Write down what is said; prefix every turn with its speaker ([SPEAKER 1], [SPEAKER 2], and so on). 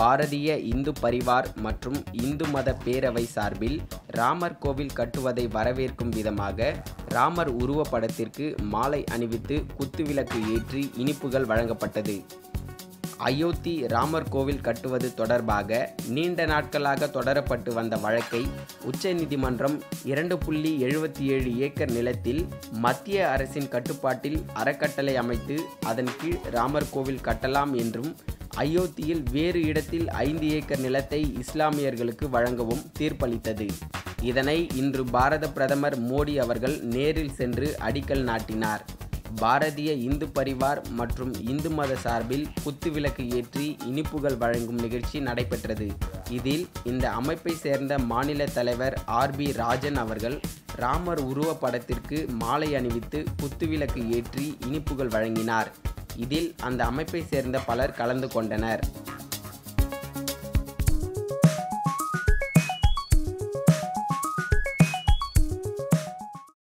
[SPEAKER 1] பாரதிய இந்து பரிவார் மற்றும் இந்து மத பேரவை சார்பில் ராமர் கோவில் கட்டுவதை வரவேற்கும் விதமாக ராமர் உருவப்படத்திற்கு மாலை அணிவித்து குத்துவிளக்கு ஏற்றி இனிப்புகள் வழங்கப்பட்டது அயோத்தி ராமர் கோவில் கட்டுவது தொடர்பாக நீண்ட நாட்களாக தொடரப்பட்டு வந்த வழக்கை உச்சநீதிமன்றம் இரண்டு புள்ளி எழுபத்தி ஏழு ஏக்கர் நிலத்தில் மத்திய அரசின் கட்டுப்பாட்டில் அறக்கட்டளை அமைத்து அதன் கீழ் ராமர் கோவில் கட்டலாம் என்றும் அயோத்தியில் வேறு இடத்தில் ஐந்து ஏக்கர் நிலத்தை இஸ்லாமியர்களுக்கு வழங்கவும் தீர்ப்பளித்தது இதனை இன்று பாரத பிரதமர் மோடி அவர்கள் நேரில் சென்று அடிக்கல் நாட்டினார் பாரதிய இந்து பரிவார் மற்றும் இந்து மத சார்பில் குத்துவிளக்கு ஏற்றி இனிப்புகள் வழங்கும் நிகழ்ச்சி நடைபெற்றது இதில் இந்த அமைப்பை சேர்ந்த மாநில தலைவர் ஆர் பி ராஜன் அவர்கள் ராமர் உருவப்படத்திற்கு மாலை அணிவித்து குத்துவிளக்கு ஏற்றி இனிப்புகள் வழங்கினார் இதில் அந்த அமைப்பை சேர்ந்த பலர் கலந்து கொண்டனர்